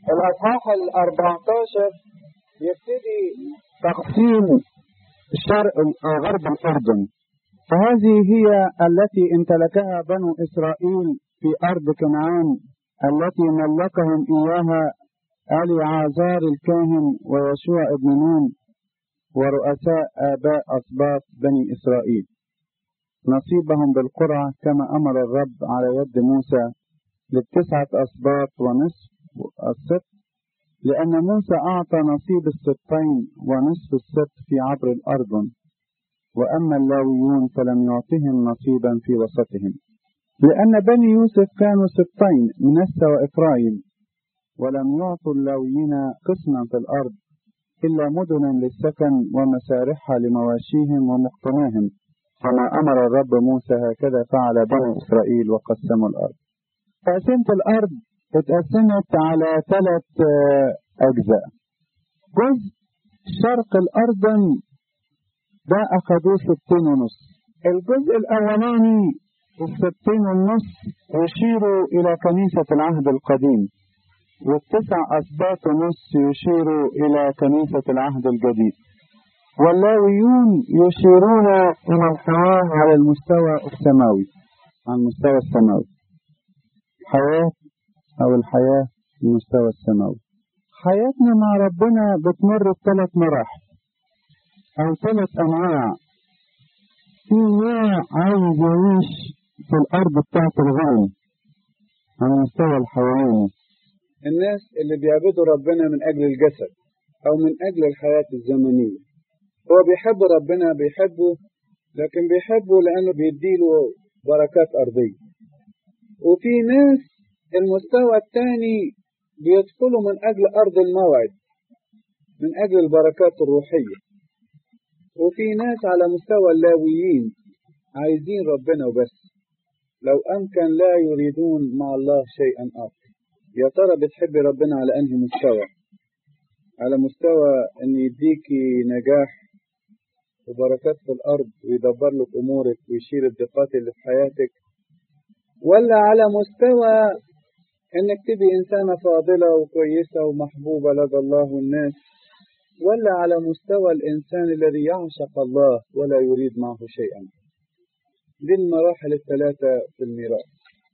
الأصحاح الأربعتاشر يبتدي تقسيم شرق غرب الأردن فهذه هي التي امتلكها بنو إسرائيل في أرض كنعان التي ملكهم إياها آل عازار الكاهن ويشوع ابن نون ورؤساء آباء أسباط بني إسرائيل نصيبهم بالقرعة كما أمر الرب على يد موسى للتسعة أسباط ونصف السبت لأن موسى أعطى نصيب السبطين ونصف السبت في عبر الأردن وأما اللاويون فلم يعطهم نصيبا في وسطهم لأن بني يوسف كانوا سبطين منسى وإفرايم ولم يعطوا اللاويين قسما في الأرض إلا مدنا للسكن ومسارحها لمواشيهم ومقتناهم كما أمر الرب موسى هكذا فعل بني إسرائيل وقسموا الأرض تقسيمة الأرض اتقسمت على ثلاث أجزاء جزء شرق الأردن ده أخدوه ستين ونص الجزء الأولاني الستين ونص يشيروا إلى كنيسة العهد القديم والتسع أسباط ونص يشيروا إلى كنيسة العهد الجديد واللاويون يشيرون إلى الحياة على المستوى السماوي على المستوى السماوي حياة أو الحياة المستوى السماوي حياتنا مع ربنا بتمر بثلاث مراحل أو ثلاث أنواع في نوع عايز يعيش في الأرض بتاعت الغنم على المستوى الحيواني الناس اللي بيعبدوا ربنا من أجل الجسد أو من أجل الحياة الزمنية هو بيحب ربنا بيحبه لكن بيحبه لأنه بيديله بركات أرضية وفي ناس المستوى الثاني بيدخلوا من أجل أرض الموعد من أجل البركات الروحية وفي ناس على مستوى اللاويين عايزين ربنا وبس لو أمكن لا يريدون مع الله شيئا آخر يا ترى بتحبي ربنا على أنهي مستوى على مستوى أن يديكي نجاح وبركات في الأرض ويدبر لك أمورك ويشيل الضيقات اللي في حياتك ولا على مستوى انك تبقي انسانة فاضلة وكويسة ومحبوبة لدى الله والناس ولا على مستوى الانسان الذي يعشق الله ولا يريد معه شيئا دي المراحل الثلاثة في الميراث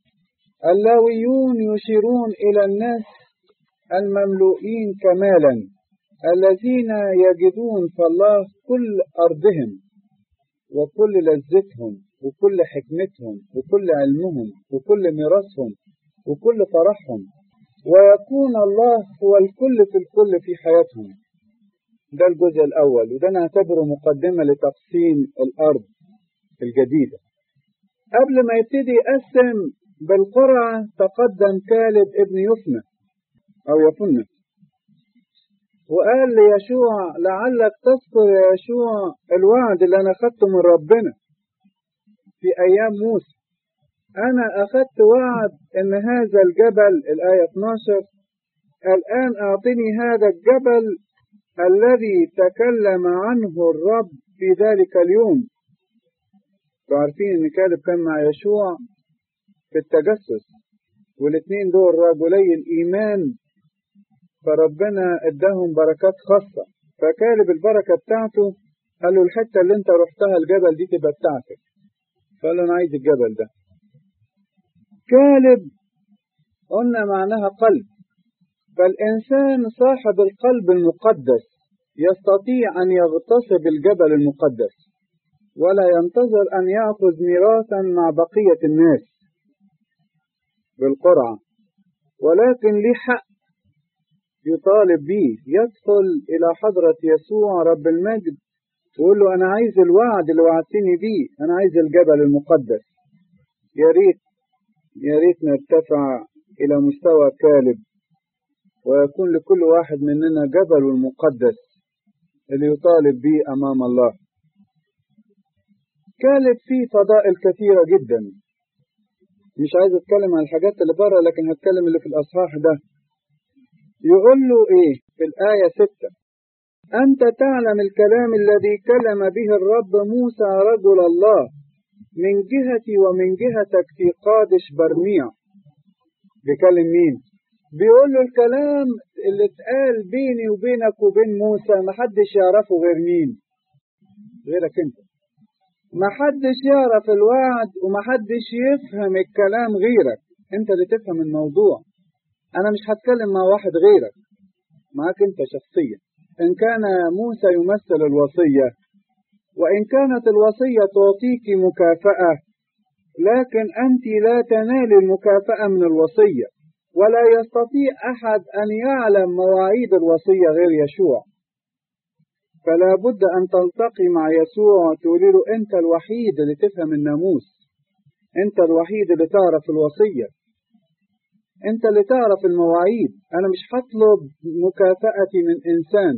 اللاويون يشيرون الى الناس المملوئين كمالا الذين يجدون في الله كل ارضهم وكل لذتهم وكل حكمتهم وكل علمهم وكل ميراثهم وكل فرحهم ويكون الله هو الكل في الكل في حياتهم ده الجزء الأول وده نعتبره مقدمة لتقسيم الأرض الجديدة قبل ما يبتدي يقسم بالقرعة تقدم كالب ابن يفنى أو يفنى وقال ليشوع لعلك تذكر يا يشوع الوعد اللي أنا أخدته من ربنا في أيام موسى أنا أخذت وعد أن هذا الجبل الآية 12 الآن أعطني هذا الجبل الذي تكلم عنه الرب في ذلك اليوم عارفين أن كالب كان مع يشوع في التجسس والاثنين دول رجلي الإيمان فربنا اداهم بركات خاصة فكالب البركة بتاعته قال له الحتة اللي انت رحتها الجبل دي تبقى بتاعتك فقال له انا عايز الجبل ده كالب قلنا معناها قلب فالإنسان صاحب القلب المقدس يستطيع أن يغتصب الجبل المقدس ولا ينتظر أن يأخذ ميراثا مع بقية الناس بالقرعة ولكن ليه حق يطالب به يدخل إلى حضرة يسوع رب المجد ويقول له أنا عايز الوعد اللي وعدتني بيه أنا عايز الجبل المقدس يا ريت يا ريت نرتفع إلى مستوى كالب ويكون لكل واحد مننا جبل المقدس اللي يطالب به أمام الله كالب فيه فضائل كثيرة جدا مش عايز اتكلم عن الحاجات اللي بره لكن هتكلم اللي في الأصحاح ده يقول له ايه في الآية ستة أنت تعلم الكلام الذي كلم به الرب موسى رجل الله من جهتي ومن جهتك في قادش برميع بيكلم مين بيقول له الكلام اللي اتقال بيني وبينك وبين موسى محدش يعرفه غير مين غيرك انت محدش يعرف الوعد ومحدش يفهم الكلام غيرك انت اللي تفهم الموضوع انا مش هتكلم مع واحد غيرك معاك انت شخصيا ان كان موسى يمثل الوصية وان كانت الوصية تعطيك مكافأة لكن انت لا تنال المكافأة من الوصية ولا يستطيع أحد أن يعلم مواعيد الوصية غير يشوع فلا بد أن تلتقي مع يسوع تقولي له أنت الوحيد اللي تفهم الناموس أنت الوحيد اللي تعرف الوصية أنت اللي تعرف المواعيد أنا مش هطلب مكافأتي من إنسان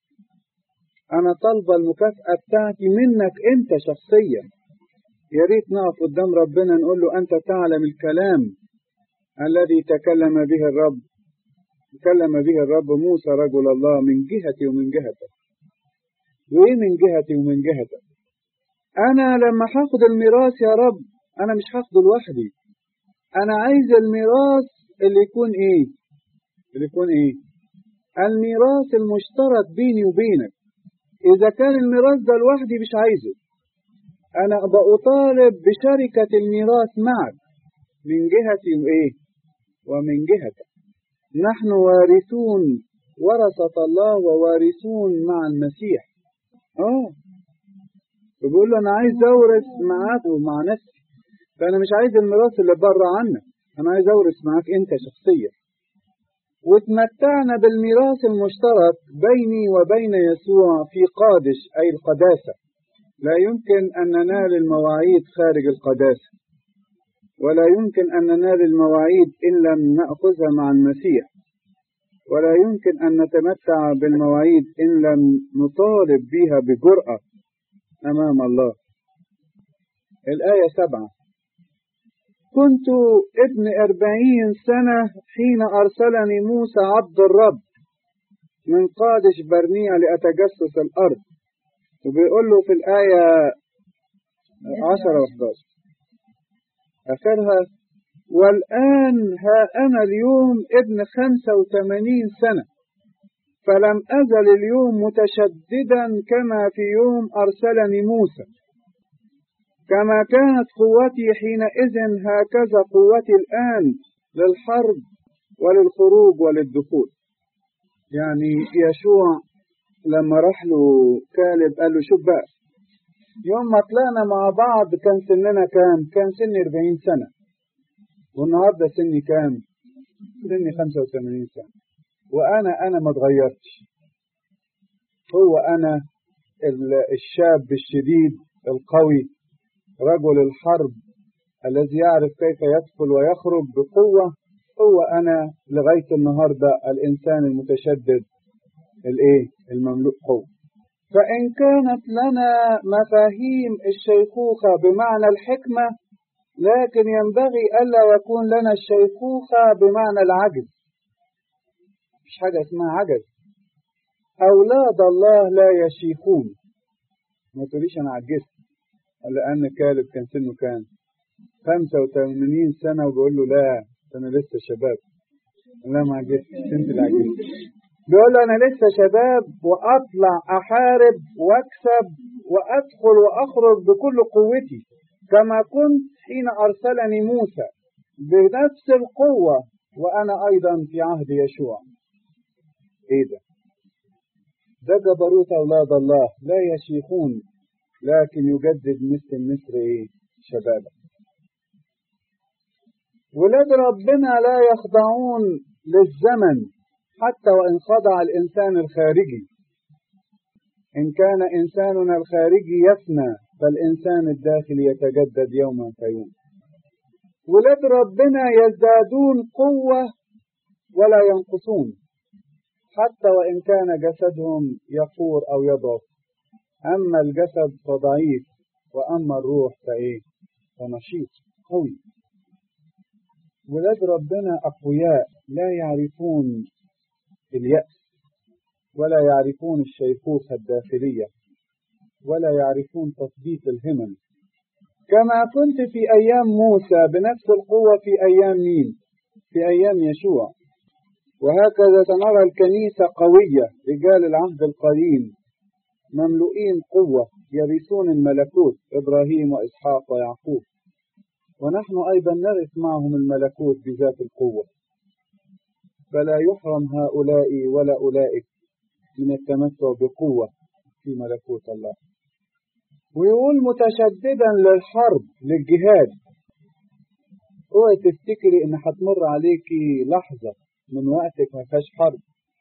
أنا طالبة المكافأة بتاعتي منك أنت شخصيا يا ريت نقف قدام ربنا نقول له أنت تعلم الكلام الذي تكلم به الرب تكلم به الرب موسى رجل الله من جهتي ومن جهتك وايه من جهتي ومن جهتك انا لما هاخد الميراث يا رب انا مش هاخده لوحدي انا عايز الميراث اللي يكون ايه اللي يكون ايه الميراث المشترك بيني وبينك اذا كان الميراث ده لوحدي مش عايزه انا بطالب بشركة الميراث معك من جهتي وايه ومن جهتك نحن وارثون ورثة الله ووارثون مع المسيح اه بيقول له انا عايز اورث معاك ومع نفسي فانا مش عايز الميراث اللي بره عنك انا عايز اورث معاك انت شخصيا وتمتعنا بالميراث المشترك بيني وبين يسوع في قادش اي القداسة لا يمكن ان ننال المواعيد خارج القداسة ولا يمكن أن ننال المواعيد إن لم نأخذها مع المسيح ولا يمكن أن نتمتع بالمواعيد إن لم نطالب بها بجرأة أمام الله الآية سبعة كنت ابن أربعين سنة حين أرسلني موسى عبد الرب من قادش برنيع لأتجسس الأرض وبيقول له في الآية عشرة وحداشر آخرها والآن ها أنا اليوم ابن خمسة وثمانين سنة فلم أزل اليوم متشددا كما في يوم أرسلني موسى كما كانت قوتي حينئذ هكذا قوتي الآن للحرب وللخروج وللدخول يعني يشوع لما راح له كالب قال له شوف بقى يوم ما طلعنا مع بعض كان سننا كام؟ كان سني 40 سنة والنهارده سني كام؟ سني 85 سنة وأنا أنا ما اتغيرتش هو أنا الشاب الشديد القوي رجل الحرب الذي يعرف كيف يدخل ويخرج بقوة هو أنا لغاية النهاردة الإنسان المتشدد الإيه؟ المملوء قوة فإن كانت لنا مفاهيم الشيخوخة بمعنى الحكمة لكن ينبغي ألا يكون لنا الشيخوخة بمعنى العجز مش حاجة اسمها عجز أولاد الله لا يشيخون ما تقوليش أنا عجزت لأن كالب كان سنه كان 85 سنة وبيقول له لا أنا لسه شباب لا ما عجزتش أنت اللي عجزت بيقول له أنا لسه شباب وأطلع أحارب وأكسب وأدخل وأخرج بكل قوتي كما كنت حين أرسلني موسى بنفس القوة وأنا أيضا في عهد يشوع إيه ده؟ ده جبروت أولاد الله لا يشيخون لكن يجدد مثل النسر إيه؟ شبابا ولاد ربنا لا يخضعون للزمن حتى وإن خضع الإنسان الخارجي إن كان إنساننا الخارجي يفنى فالإنسان الداخلي يتجدد يوما فيوم ولاد ربنا يزدادون قوة ولا ينقصون حتى وإن كان جسدهم يفور أو يضعف أما الجسد فضعيف وأما الروح فإيه فنشيط قوي ولاد ربنا أقوياء لا يعرفون اليأس ولا يعرفون الشيخوخة الداخلية ولا يعرفون تثبيت الهمم كما كنت في أيام موسى بنفس القوة في أيام مين؟ في أيام يشوع وهكذا سنرى الكنيسة قوية رجال العهد القديم مملوئين قوة يرثون الملكوت إبراهيم وإسحاق ويعقوب ونحن أيضا نرث معهم الملكوت بذات القوة فلا يحرم هؤلاء ولا أولئك من التمتع بقوة في ملكوت الله ويقول متشددا للحرب للجهاد اوعي تفتكري ان هتمر عليكي لحظة من وقتك ما فيهاش حرب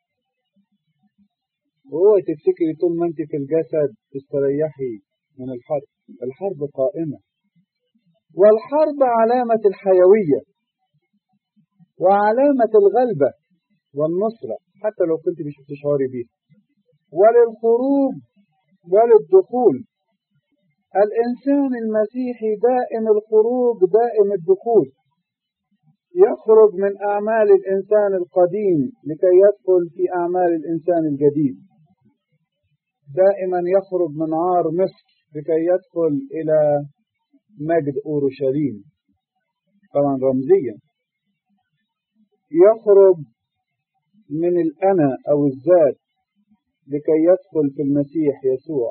واوعي تفتكري طول ما انت في الجسد تستريحي من الحرب الحرب قائمة والحرب علامة الحيوية وعلامة الغلبة والنصرة حتى لو كنت مش بتشعري بيها وللخروج وللدخول الإنسان المسيحي دائم الخروج دائم الدخول يخرج من أعمال الإنسان القديم لكي يدخل في أعمال الإنسان الجديد دائما يخرج من عار مصر لكي يدخل إلى مجد أورشليم طبعا رمزيا يخرج من الأنا أو الذات لكي يدخل في المسيح يسوع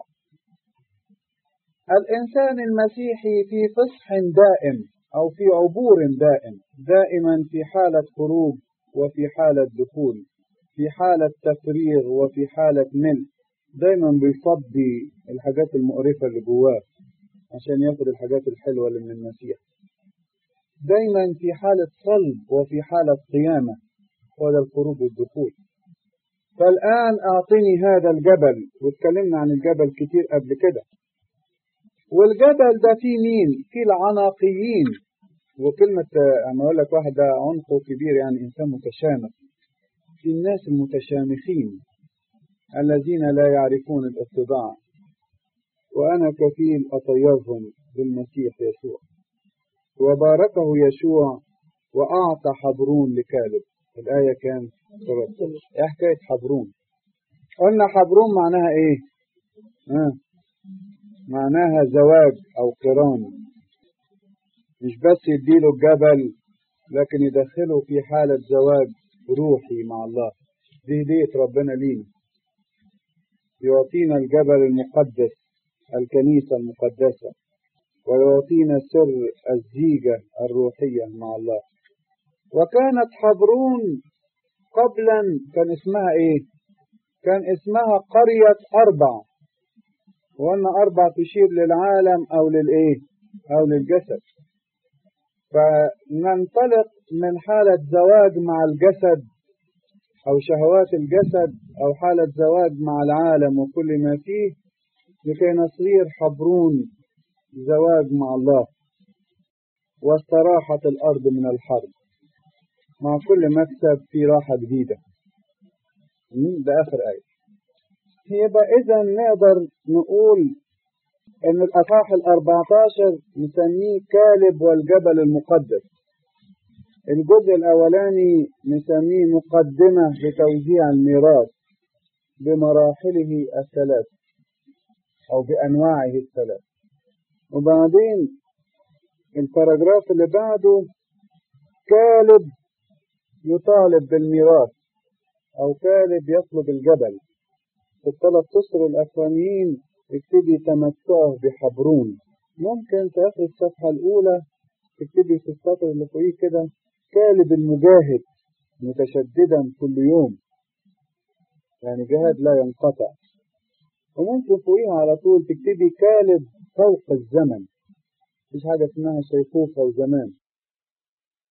الإنسان المسيحي في فصح دائم أو في عبور دائم دائما في حالة خروج وفي حالة دخول في حالة تفريغ وفي حالة ملء دايما بيفضي الحاجات المقرفة اللي جواه عشان ياخد الحاجات الحلوة اللي من المسيح دايما في حالة صلب وفي حالة قيامة وهذا الخروج والدخول فالآن أعطني هذا الجبل واتكلمنا عن الجبل كتير قبل كده والجبل ده فيه مين؟ فيه العناقيين وكلمة أنا أقول لك واحد ده عنقه كبير يعني إنسان متشامخ في الناس المتشامخين الذين لا يعرفون الاتضاع وأنا كفيل أطيرهم بالمسيح يسوع وباركه يشوع وأعطى حبرون لكالب الآية كان إيه حكاية حبرون قلنا حبرون معناها إيه آه. معناها زواج أو قران مش بس يديله الجبل لكن يدخله في حالة زواج روحي مع الله دي هدية ربنا لينا يعطينا الجبل المقدس الكنيسة المقدسة ويعطينا سر الزيجة الروحية مع الله وكانت حبرون قبلا كان اسمها ايه كان اسمها قرية أربع وأن أربع تشير للعالم أو للإيه أو للجسد فننطلق من حالة زواج مع الجسد أو شهوات الجسد أو حالة زواج مع العالم وكل ما فيه لكي نصير حبرون زواج مع الله واستراحت الأرض من الحرب مع كل مكسب في راحة جديدة ده آخر آية يبقى إذا نقدر نقول إن الأصحاح الأربعتاشر نسميه كالب والجبل المقدس الجزء الأولاني نسميه مقدمة لتوزيع الميراث بمراحله الثلاث أو بأنواعه الثلاث وبعدين الباراجراف اللي بعده كالب يطالب بالميراث أو كالب يطلب الجبل في الثلاث أسر الأخرانيين يبتدي تمتعه بحبرون ممكن في آخر الصفحة الأولى تبتدي في السطر اللي فوقيه كده كالب المجاهد متشددا كل يوم يعني جهاد لا ينقطع وممكن فوقيها على طول تبتدي كالب فوق الزمن مفيش حاجة اسمها شيخوخة وزمان